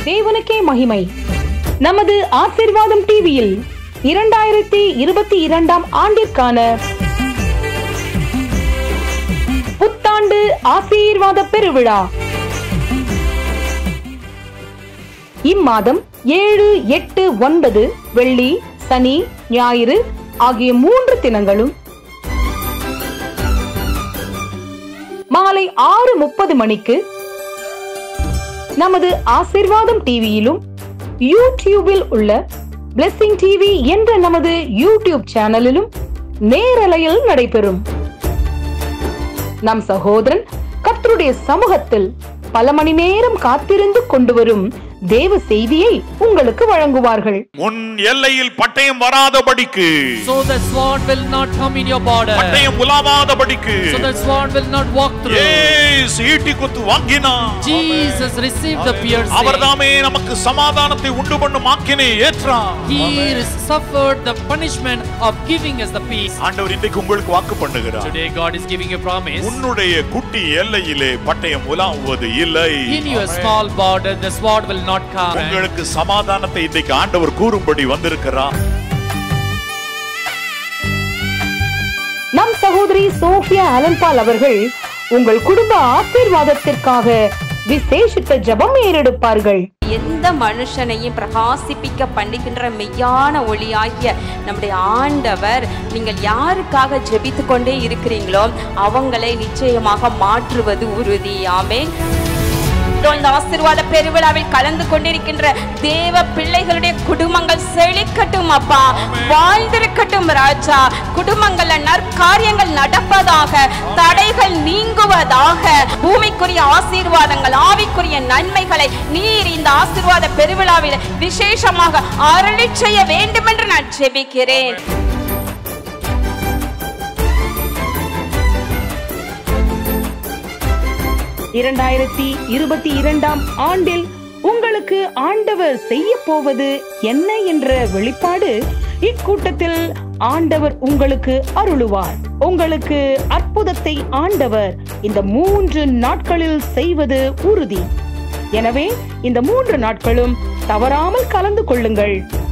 தேவனுக்கே மகிமை நமது ஆசிர்வாதம் டிவியில் இரண்டாயிரத்தி இருபத்தி இரண்டாம் ஆண்டிற்கான புத்தாண்டு ஆசீர்வாத பெருவிழா இம்மாதம் ஏழு எட்டு ஒன்பது வெள்ளி சனி ஞாயிறு ஆகிய மூன்று தினங்களும் மாலை ஆறு முப்பது மணிக்கு நமது ஆசிர்வாதம் டிவியிலும் யூடியூபில் உள்ள பிளெஸிங் டிவி என்ற நமது யூடியூப் சேனலிலும் நேரலையில் நடைபெறும் நம் சகோதரன் கர்த்தருடைய சமூகத்தில் பல மணி நேரம் காத்திருந்து கொண்டு வரும் தேவ செய்தியை உங்களுக்கு வழங்குவார்கள் உன் எல்லையில் பட்டயம் வராதபடிக்கு So the sword will not come in your border. பட்டயம் உலாவாதபடிக்கு So the sword will not walk through. ஏசு ஈட்டி குத்து வாங்கினான் Jesus received the piercing. அவர்தாமே நமக்கு சமாதானத்தை உண்டு பண்ணும் ஆக்கினை ஏற்றான் He suffered the punishment of giving us the peace. ஆண்டவர் இன்றைக்கு உங்களுக்கு வாக்கு பண்ணுகிறார் Today God is giving a promise. உன்னுடைய குட்டி எல்லையிலே பட்டயம் உலாவுவது இல்லை In your small border, the sword will not come. உங்களுக்கு சமாதானத்தை இன்றைக்கு ஆண்டவர் கூறும்படி வந்திருக்கிறார் நம் சகோதரி சோஃபியா அலன்பால் அவர்கள் உங்கள் குடும்ப ஆசீர்வாதத்திற்காக விசேஷித்த ஜெபம் ஏறெடுப்பார்கள் எந்த மனுஷனையும் பிரகாசிப்பிக்க பண்ணுகின்ற மெய்யான ஒளியாகிய நம்முடைய ஆண்டவர் நீங்கள் யாருக்காக ஜெபித்து கொண்டே இருக்கிறீங்களோ அவங்களை நிச்சயமாக மாற்றுவது உறுதி ஆமென் இதோ இந்த ஆசீர்வாத பெருவிழாவில் கலந்து கொண்டிருக்கின்ற தேவ பிள்ளைகளுடைய குடும்பங்கள் செழிக்கட்டும் அப்பா வாழ்ந்திருக்கட்டும் ராஜா குடும்பங்கள்ல நற்காரியங்கள் நடப்பதாக தடைகள் நீங்குவதாக பூமிக்குரிய ஆசீர்வாதங்கள் ஆவிக்குரிய நன்மைகளை நீர் இந்த ஆசீர்வாத பெருவிழாவில் விசேஷமாக அருளிச் செய்ய வேண்டும் என்று நான் ஜெபிக்கிறேன் இரண்டாயிரத்தி இருபத்தி இரண்டாம் ஆண்டில் உங்களுக்கு ஆண்டவர் செய்ய போவது என்ன என்ற வெளிப்பாடு இக்கூட்டத்தில் ஆண்டவர் உங்களுக்கு அருளுவார் உங்களுக்கு அற்புதத்தை ஆண்டவர் இந்த மூன்று நாட்களில் செய்வது உறுதி எனவே இந்த மூன்று நாட்களும் தவறாமல் கலந்து கொள்ளுங்கள்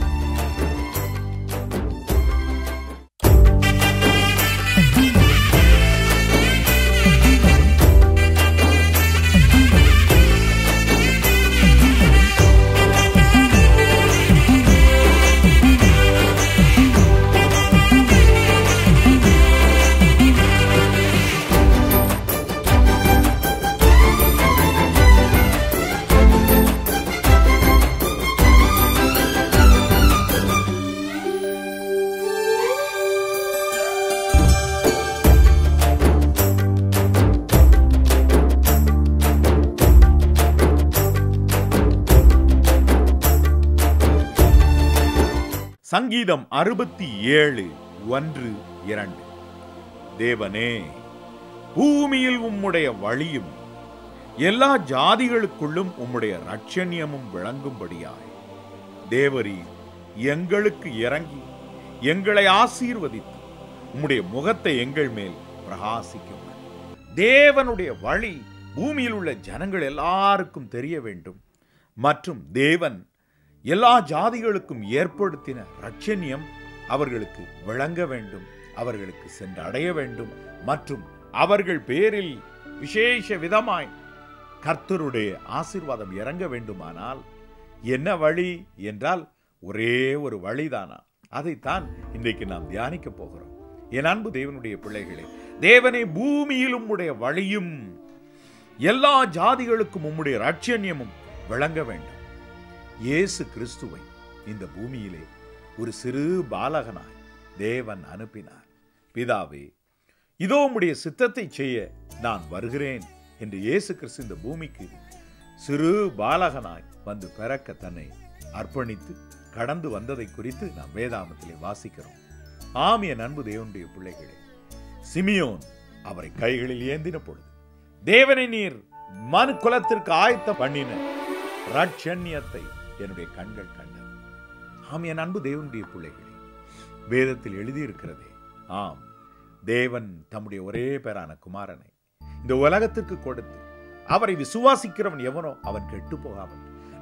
சங்கீதம் அறுபத்தி ஏழு ஒன்று இரண்டு தேவனே பூமியில் உம்முடைய வழியும் எல்லா ஜாதிகளுக்குள்ளும் உம்முடைய ரட்சண்யமும் விளங்கும்படியாய் தேவரீ எங்களுக்கு இறங்கி எங்களை ஆசீர்வதித்து உம்முடைய முகத்தை எங்கள் மேல் பிரகாசிக்கும் தேவனுடைய வழி பூமியில் உள்ள ஜனங்கள் எல்லாருக்கும் தெரிய வேண்டும் மற்றும் தேவன் எல்லா ஜாதிகளுக்கும் ஏற்படுத்தின ரட்சண்யம் அவர்களுக்கு விளங்க வேண்டும் அவர்களுக்கு சென்று அடைய வேண்டும் மற்றும் அவர்கள் பேரில் விசேஷ விதமாய் கர்த்தருடைய ஆசீர்வாதம் இறங்க வேண்டுமானால் என்ன வழி என்றால் ஒரே ஒரு வழிதானா அதைத்தான் இன்றைக்கு நாம் தியானிக்க போகிறோம் என் அன்பு தேவனுடைய பிள்ளைகளே தேவனே பூமியில் உம்முடைய வழியும் எல்லா ஜாதிகளுக்கும் உம்முடைய ரட்சண்யமும் விளங்க வேண்டும் இயேசு கிறிஸ்துவை இந்த பூமியிலே ஒரு சிறு பாலகனாய் தேவன் அனுப்பினார் பிதாவே இதோ உம்முடைய சித்தத்தை செய்ய நான் வருகிறேன் என்று இயேசு கிறிஸ்து இந்த பூமிக்கு சிறு பாலகனாய் வந்து பிறக்க தன்னை அர்ப்பணித்து கடந்து வந்ததை குறித்து நாம் வேதாமத்திலே வாசிக்கிறோம் ஆம் என் அன்பு தேவனுடைய பிள்ளைகளே சிமியோன் அவரை கைகளில் ஏந்தின பொழுது தேவனை நீர் மனு குலத்திற்கு ஆயத்தம் பண்ணின ரட்சண்யத்தை என்னுடைய கண்கள் கண்டது ஆம் என் அன்பு தேவனுடைய பிள்ளைகளே வேதத்தில் எழுதியிருக்கிறதே ஆம் தேவன் தம்முடைய ஒரே பேரான குமாரனை இந்த உலகத்திற்கு கொடுத்து அவரை விசுவாசிக்கிறவன் எவனோ அவன் கெட்டு போகாமல்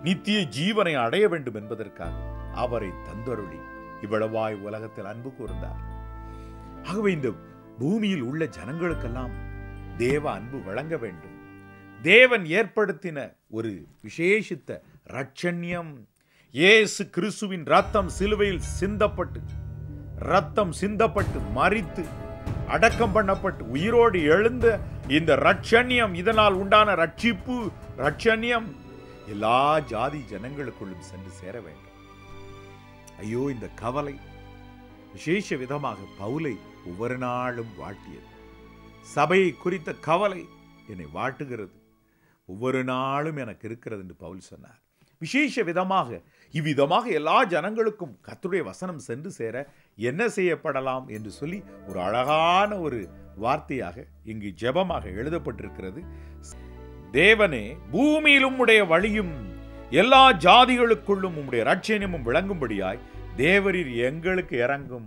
நித்திய ஜீவனை அடைய வேண்டும் என்பதற்காக அவரை தந்தருளி இவ்வளவாய் உலகத்தில் அன்பு கூர்ந்தார் ஆகவே இந்த பூமியில் உள்ள ஜனங்களுக்கெல்லாம் தேவ அன்பு வழங்க வேண்டும் தேவன் ஏற்படுத்தின ஒரு விசேஷித்த ரட்சண்யம் இயேசு கிறிஸ்துவின் ரத்தம் சிலுவையில் சிந்தப்பட்டு ரத்தம் சிந்தப்பட்டு மரித்து அடக்கம் பண்ணப்பட்டு உயிரோடு எழுந்த இந்த ரட்சண்யம் இதனால் உண்டான ரட்சிப்பு ரட்சண்யம் எல்லா ஜாதி ஜனங்களுக்குள்ளும் சென்று சேர வேண்டும் ஐயோ இந்த கவலை விசேஷ விதமாக பவுலை ஒவ்வொரு நாளும் வாட்டியது சபையை குறித்த கவலை என்னை வாட்டுகிறது ஒவ்வொரு நாளும் எனக்கு இருக்கிறது என்று பவுல் சொன்னார் விசேஷ விதமாக இவ்விதமாக எல்லா ஜனங்களுக்கும் கர்த்தருடைய வசனம் சென்று சேர என்ன செய்யப்படலாம் என்று சொல்லி ஒரு அழகான ஒரு வார்த்தையாக இங்கு ஜெபமாக எழுதப்பட்டிருக்கிறது தேவனே பூமியில் உம்முடைய வழியும் எல்லா ஜாதிகளுக்குள்ளும் உம்முடைய ரட்சணியமும் விளங்கும்படியாய் தேவரீர் எங்களுக்கு இறங்கும்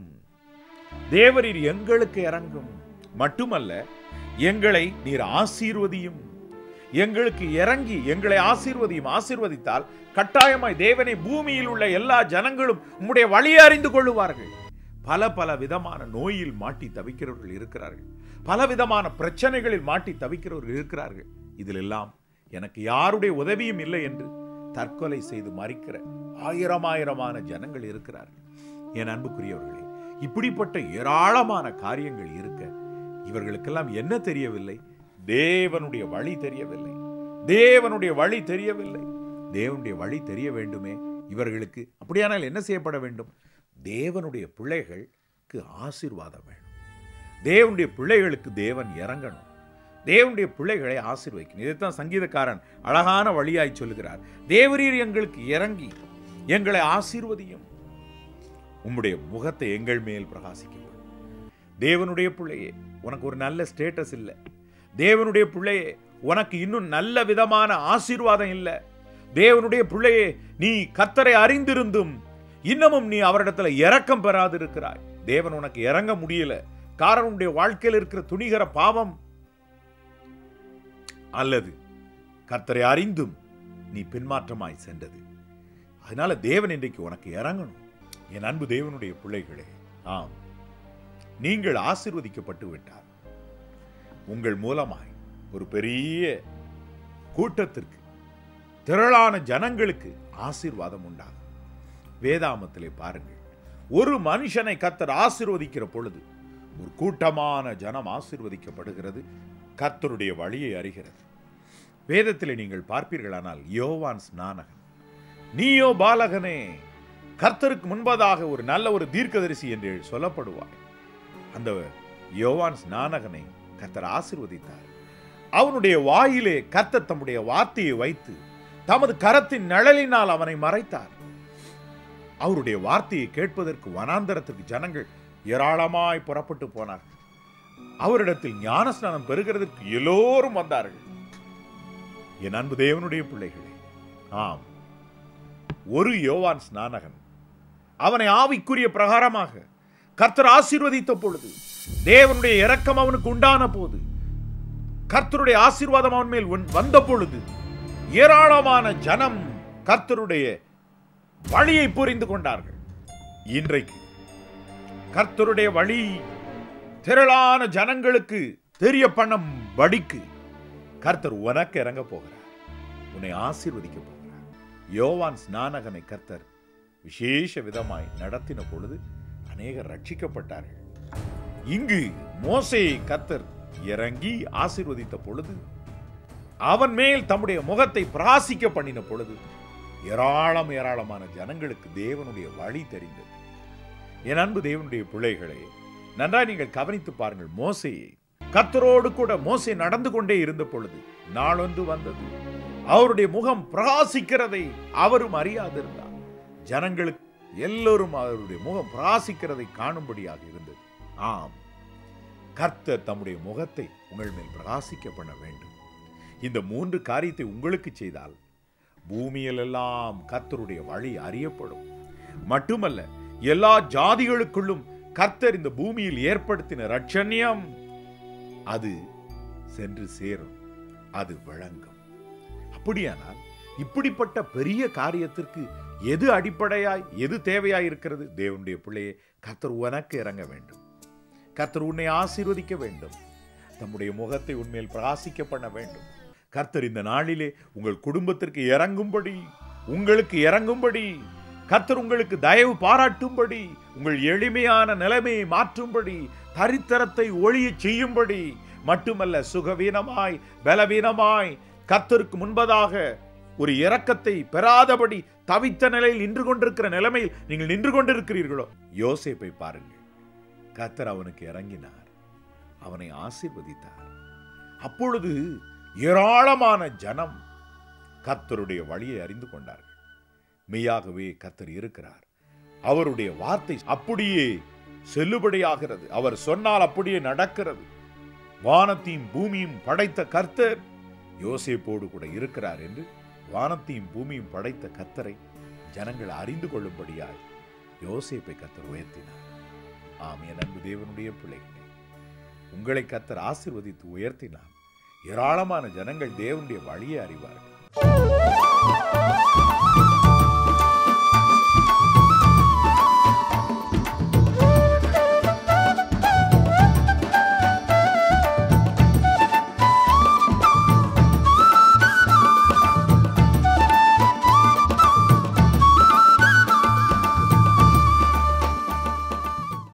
தேவரீர் எங்களுக்கு இறங்கும் மட்டுமல்ல எங்களை நீர் ஆசீர்வதியும் எங்களுக்கு இறங்கி எங்களை ஆசீர்வதியும் ஆசீர்வதித்தால் கட்டாயமாய் தேவனை பூமியில் உள்ள எல்லா ஜனங்களும் உம்முடைய வழியை அறிந்து கொள்ளுவார்கள் பல பல விதமான நோயில் மாட்டி தவிக்கிறவர்கள் இருக்கிறார்கள் பல விதமான பிரச்சனைகளில் மாட்டி தவிக்கிறவர்கள் இருக்கிறார்கள் இதிலெல்லாம் எனக்கு யாருடைய உதவியும் இல்லை என்று தற்கொலை செய்து மறிக்கிற ஆயிரம் ஆயிரமான ஜனங்கள் இருக்கிறார்கள் என் அன்புக்குரியவர்களே இப்படிப்பட்ட ஏராளமான காரியங்கள் இருக்க இவர்களுக்கெல்லாம் என்ன தெரியவில்லை தேவனுடைய வழி தெரியவில்லை தேவனுடைய வழி தெரியவில்லை தேவனுடைய வழி தெரிய வேண்டுமே இவர்களுக்கு அப்படியானால் என்ன செய்யப்பட வேண்டும் தேவனுடைய பிள்ளைகளுக்கு ஆசீர்வாதம் வேணும் தேவனுடைய பிள்ளைகளுக்கு தேவன் இறங்கணும் தேவனுடைய பிள்ளைகளை ஆசீர்வதிக்கணும் இதைத்தான் சங்கீதக்காரன் அழகான வழியாய் சொல்லுகிறார் தேவரீர் எங்களுக்கு இறங்கி எங்களை ஆசீர்வதியும் உம்முடைய முகத்தை எங்கள் மேல் பிரகாசிக்கும் தேவனுடைய பிள்ளையே உனக்கு ஒரு நல்ல ஸ்டேட்டஸ் இல்லை தேவனுடைய பிள்ளையே உனக்கு இன்னும் நல்ல விதமான ஆசீர்வாதம் இல்லை தேவனுடைய பிள்ளையே நீ கத்தரை அறிந்திருந்தும் இன்னமும் நீ அவரிடத்துல இரக்கம் பெறாது இருக்கிறாய் தேவன் உனக்கு இறங்க முடியல காரணம் உன்னுடைய வாழ்க்கையில் இருக்கிற துணிகர பாவம் அல்லது கர்த்தரை அறிந்தும் நீ பின்மாற்றமாய் சென்றது அதனால தேவன் இன்றைக்கு உனக்கு இறங்கணும் என் அன்பு தேவனுடைய பிள்ளைகளே ஆம் நீங்கள் ஆசீர்வதிக்கப்பட்டு விட்டார் உங்கள் மூலமாய் ஒரு பெரிய கூட்டத்திற்கு திரளான ஜனங்களுக்கு ஆசீர்வாதம் உண்டாகும் வேதாமத்திலே பாருங்கள் ஒரு மனுஷனை கத்தர் ஆசீர்வதிக்கிற பொழுது ஒரு கூட்டமான ஜனம் ஆசீர்வதிக்கப்படுகிறது கர்த்தருடைய வழியை அறிகிறது வேதத்திலே நீங்கள் பார்ப்பீர்களானால் யோவான் ஸ்நானகன் நீயோ பாலகனே கர்த்தருக்கு முன்பதாக ஒரு நல்ல ஒரு தீர்க்கதரிசி என்று சொல்லப்படுவார் அந்த யோவான் ஸ்நானகனை கர்த்தர் ஆசீர்வதித்தார் அவனுடைய வாயிலே கர்த்தர் தம்முடைய வார்த்தையை வைத்து தமது கரத்தின் நிழலினால் அவனை மறைத்தார் அவருடைய வார்த்தையை கேட்பதற்கு வனாந்தரத்திற்கு ஜனங்கள் ஏராளமாய் புறப்பட்டு போனார்கள் அவரிடத்தில் ஞானஸ்நானம் பெறுகிறதற்கு எல்லோரும் வந்தார்கள் என் அன்பு தேவனுடைய பிள்ளைகளே ஆம் ஒரு யோவான் ஸ்நானகன் அவனை ஆவிக்குரிய பிரகாரமாக கர்த்தர் ஆசீர்வதித்த பொழுது தேவனுடைய இரக்கம் அவனுக்கு உண்டான போது கர்த்தருடைய ஆசீர்வாதம் அவன் மேல் உன்- வந்த பொழுது ஏராளமான ஜனம் கர்த்தருடைய வழியை புரிந்து கொண்டார்கள் இன்றைக்கு கர்த்தருடைய வழி திரளான ஜனங்களுக்கு தெரிய பண்ணும்படிக்கு கர்த்தர் உனக்கு இறங்க போகிறார் உன்னை ஆசீர்வதிக்க போகிறார் யோவான் ஸ்நானகனை கர்த்தர் விசேஷ விதமாய் நடத்தின பொழுது அநேகர் ரட்சிக்கப்பட்டார்கள் இங்கு மோசேயை கர்த்தர் இறங்கி ஆசீர்வதித்த பொழுது அவன் மேல் தம்முடைய முகத்தை பிராசிக்க பண்ணின பொழுது ஏராளம் ஏராளமான ஜனங்களுக்கு தேவனுடைய வழி தெரிந்தது என் அன்பு தேவனுடைய பிள்ளைகளே நன்றாய் நீங்கள் கவனித்து பாருங்கள் மோசேயை கர்த்தரோடு கூட மோசே நடந்து கொண்டே இருந்த பொழுது நாளொன்று வந்தது அவருடைய முகம் பிரகாசிக்கிறதை அவரும் அறியாதிருந்தார் ஜனங்களுக்கு எல்லோரும் அவருடைய முகம் பிரகாசிக்கிறதை காணும்படியாக இருந்தது ஆம் கர்த்தர் தம்முடைய முகத்தை உங்கள் மேல் பிரகாசிக்க பண்ண வேண்டும் இந்த மூன்று காரியத்தை உங்களுக்கு செய்தால் பூமியிலெல்லாம் கர்த்தருடைய வழி அறியப்படும் மட்டுமல்ல எல்லா ஜாதிகளுக்குள்ளும் கர்த்தர் இந்த பூமியில் ஏற்படுத்தின ரட்சண்யம் அது சென்று சேரும் அது விளங்கும் அப்படியானால் இப்படிப்பட்ட பெரிய காரியத்திற்கு எது அடிப்படையாய் எது தேவையாய் இருக்கிறது தேவனுடைய பிள்ளையே கர்த்தர் உனக்கு இறங்க வேண்டும் கர்த்தர் உன்னை ஆசீர்வதிக்க வேண்டும் தம்முடைய முகத்தை உண்மையில் பிரகாசிக்க பண்ண வேண்டும் கர்த்தர் இந்த நாளிலே உங்கள் குடும்பத்திற்கு இறங்கும்படி உங்களுக்கு இறங்கும்படி கர்த்தர் உங்களுக்கு தயவு பாராட்டும்படி உங்கள் எளிமையான நிலைமையை மாற்றும்படி தரித்திரத்தை ஒழியச் செய்யும்படி மட்டுமல்ல சுகவீனமாய் பலவீனமாய் கர்த்தருக்கு முன்பதாக ஒரு இரக்கத்தை பெறாதபடி தவித்த நிலையில் நின்று கொண்டிருக்கிற நிலைமையில் நீங்கள் நின்று கொண்டிருக்கிறீர்களோ யோசேப்பை பாருங்கள் கர்த்தர் அவனுக்கு இறங்கினார் அவனை ஆசீர்வதித்தார் அப்பொழுது ஏராளமான ஜனம் கர்த்தருடைய வழியை அறிந்து கொண்டார்கள் மெய்யாகவே கர்த்தர் இருக்கிறார் அவருடைய வார்த்தை அப்படியே செல்லுபடியாகிறது அவர் சொன்னால் அப்படியே நடக்கிறது வானத்தையும் பூமியும் படைத்த கர்த்தர் யோசேப்போடு கூட இருக்கிறார் என்று வானத்தையும் பூமியும் படைத்த கர்த்தரை ஜனங்கள் அறிந்து கொள்ளும்படியாய் யோசேப்பை கர்த்தர் உயர்த்தினார் ஆம் என் அன்பு தேவனுடைய பிள்ளைகளே உங்களை கர்த்தர் ஆசீர்வதித்து உயர்த்தினார் ஏராளமான ஜனங்கள் தேவனுடைய வழியை அறிவார்கள்